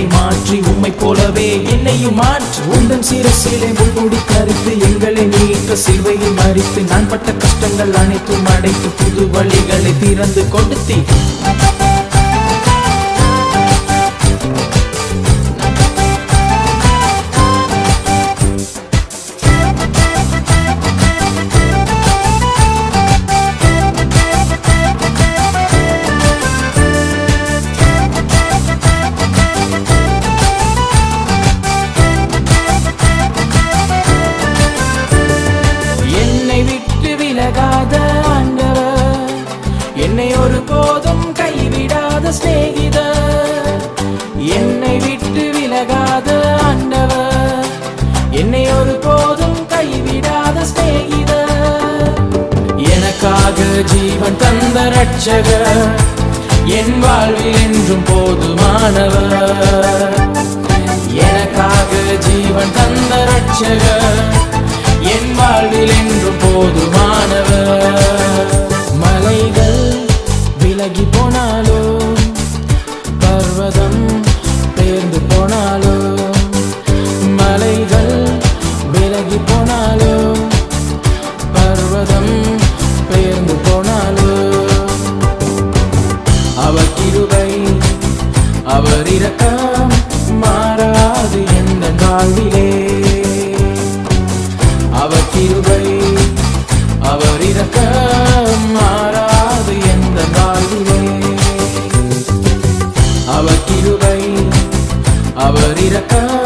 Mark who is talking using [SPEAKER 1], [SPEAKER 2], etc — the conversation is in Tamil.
[SPEAKER 1] மாற்றி உம்மை போலவே என்னையும் மாற்று உந்தன் சிரசிலே முள்முடி கருத்து எங்களை நீக்க சிலுவையில் மறித்து நான் பட்ட கஷ்டங்கள் அனைத்தும் அடைத்து புது வழிகளை திறந்து கொடுத்தி என்னை விட்டு விலகாத ஆண்டவர் என்னை ஒரு போதும் கைவிடாத சிநேகிதர் என்னை விட்டு விலகாத ஆண்டவர் என்னை ஒரு போதும் கைவிடாத சிநேகிதர் எனக்காக ஜீவன் தந்த ரட்சகர் என் வாழ்வில் என்றும் போதுமானவர் எனக்காக ஜீவன் தந்த ரட்சகர் என் வாழ்வில் என்றும் போதுமானவர் மலைகள் விலகி போனாலும் பர்வதம் பேர்ந்து போனாலும் மலைகள் விலகி போனாலும் பர்வதம் பெயர்ந்து போனாலும் அவர் கிருபை அவர் இரக்கம் மாறாது எந்த வாழ்விலே அவர் கிருபை அவர் இரக்கம் மாறாது எந்த வாழ்விலே அவர் கிருபை அவர் இரக்கம்